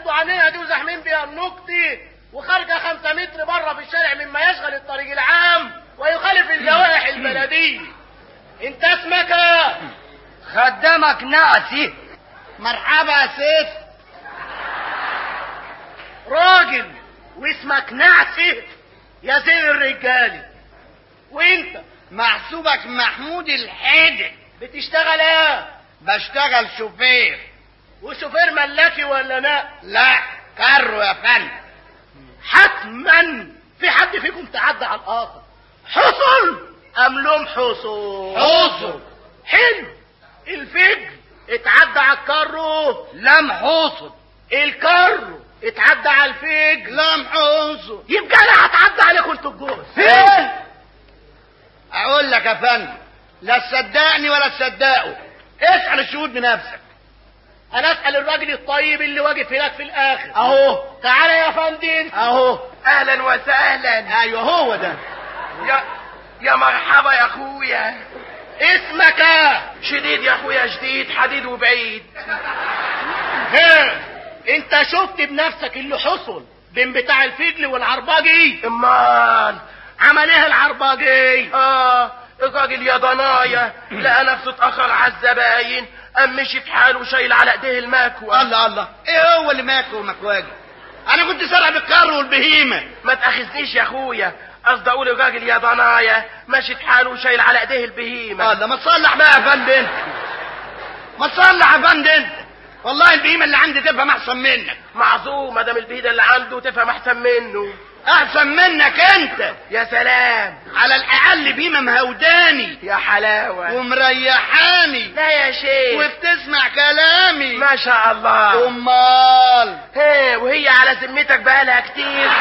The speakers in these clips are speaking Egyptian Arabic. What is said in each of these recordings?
ابو عنيها دي وزحمين بيها النكتي وخارجه خمسة متر بره في الشارع مما يشغل الطريق العام ويخالف اللوائح البلديه انت اسمك إيه؟ خدامك ناسي مرحبا يا ست راجل واسمك نعسي يا زين الرجالي وانت محسوبك محمود الحيدر بتشتغل ايه بشتغل شوفير وشوفير ملاكي ولا لا لا كرو يا فندم حتما في حد فيكم تعدى على الاخر حصل ام لهم حصل حصل. حلو الفجر اتعدى على الكرو لم حوصل الكرو اتعدى على الفجر لم حوصل يبقى انا هتعدى عليكم انتوا الجوز اقول لك يا فندم لا تصدقني ولا تصدقه اسال الشهود بنفسك انا اسال الراجل الطيب اللي واقف هناك في الاخر اهو تعالى يا فندم اهو اهلا وسهلا ايوه هو ده يا يا مرحبا يا اخويا اسمك إيه؟ شديد يا اخويا شديد حديد وبعيد ها انت شفت بنفسك اللي حصل بين بتاع الفجل والعرباجي امال عمل ايه العرباجي اه الراجل يا ضنايا لقى نفسه اتاخر على الزباين قام مشي في حاله شايل على ايديه المكوى الله الله ايه هو اللي ماكو ومكواجي انا كنت سارع بالكر والبهيمه ما تاخذنيش يا اخويا قصدي اقول الراجل يا ضنايا ماشي في حاله وشايل على ايديه البهيمه الله ما تصلح بقى يا فندم ما تصلح يا فندم والله البهيمه اللي عندي تفهم احسن منك معذور ما دام البهيده اللي عنده تفهم احسن منه احسن منك انت يا سلام على الاقل بهيمه مهوداني يا حلاوه ومريحاني لا يا شيخ وبتسمع كلامي ما شاء الله امال هي وهي على ذمتك بقالها كتير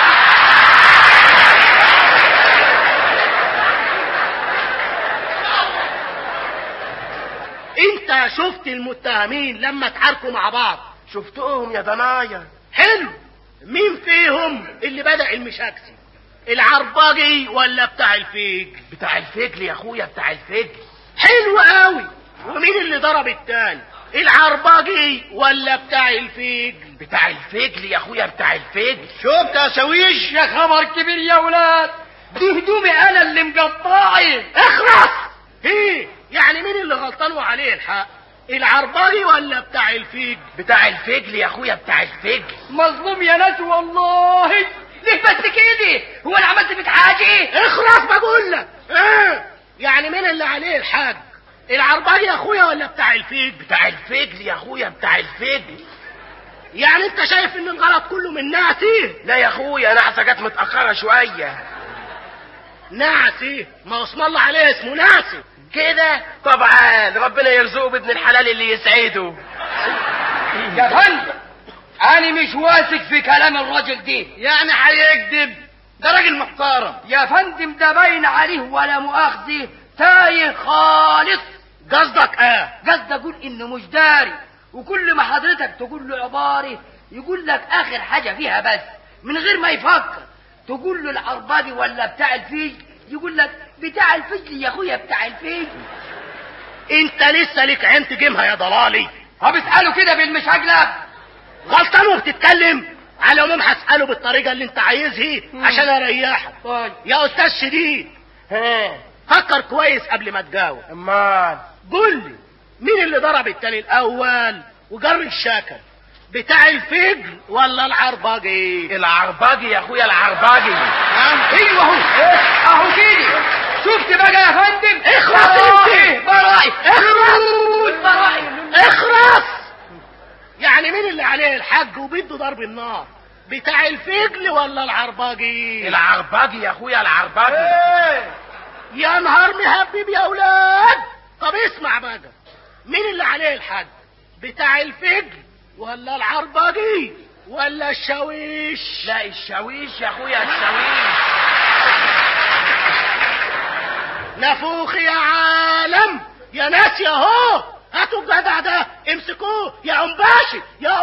انت شفت المتهمين لما اتعاركوا مع بعض شفتهم يا ضنايا حلو مين فيهم اللي بدأ المشاكسي العرباجي ولا بتاع الفيج بتاع الفجل يا اخويا بتاع الفجل حلو قوي ومين اللي ضرب التاني العرباجي ولا بتاع الفيج بتاع الفجل يا اخويا بتاع الفجل شفت يا شاويش يا خبر كبير يا ولاد دي هدومي انا اللي مقطعي اخلص ايه يعني مين اللي غلطان وعليه الحق العرباجي ولا بتاع الفيج بتاع الفجل يا اخويا بتاع الفجل مظلوم يا ناس والله ليه بس كده هو انا عملت فيك حاجه اخلص بقول لك ايه يعني مين اللي عليه الحاج العرباجي يا اخويا ولا بتاع الفيج بتاع الفجل يا اخويا بتاع الفجل يعني انت شايف ان الغلط كله من نعسي لا يا اخويا نعسه جت متاخره شويه نعسي ما اسم الله عليه اسمه نعسي كده طبعا ربنا يرزقه بابن الحلال اللي يسعده يا فندم انا مش واثق في كلام الراجل دي يعني هيكذب ده راجل محترم يا فندم ده باين عليه ولا مؤاخذه تايه خالص قصدك ايه قصدي اقول انه مش داري وكل ما حضرتك تقول له عبارة يقول لك اخر حاجة فيها بس من غير ما يفكر تقول له العرباجي ولا بتاع الفيج يقول لك بتاع الفجل يا اخويا بتاع الفيج انت لسه ليك عين تجيبها يا ضلالي طب اساله كده بالمشاجلة غلطان وبتتكلم على العموم هسأله بالطريقة اللي انت عايزها عشان اريحك طيب يا استاذ شديد ها فكر كويس قبل ما تجاوب امال قول لي مين اللي ضرب التاني الاول وجر الشاكل بتاع الفجر ولا العرباجي العرباجي يا اخويا العرباجي ايوه اهو اهو كده شفت بقى يا فندم اخرس براءي انت براءي اخرس براءي اخرس يعني مين اللي عليه الحج وبده ضرب النار بتاع الفجل ولا العرباجي العرباجي يا اخويا العرباجي يا نهار مهبب يا اولاد طب اسمع بقى مين اللي عليه الحج بتاع الفجل ولا العرباجي ولا الشاويش لا الشاويش يا اخويا الشاويش نفوخ يا عالم يا ناس يا هو هاتوا الجدع ده امسكوه يا ام باشي يا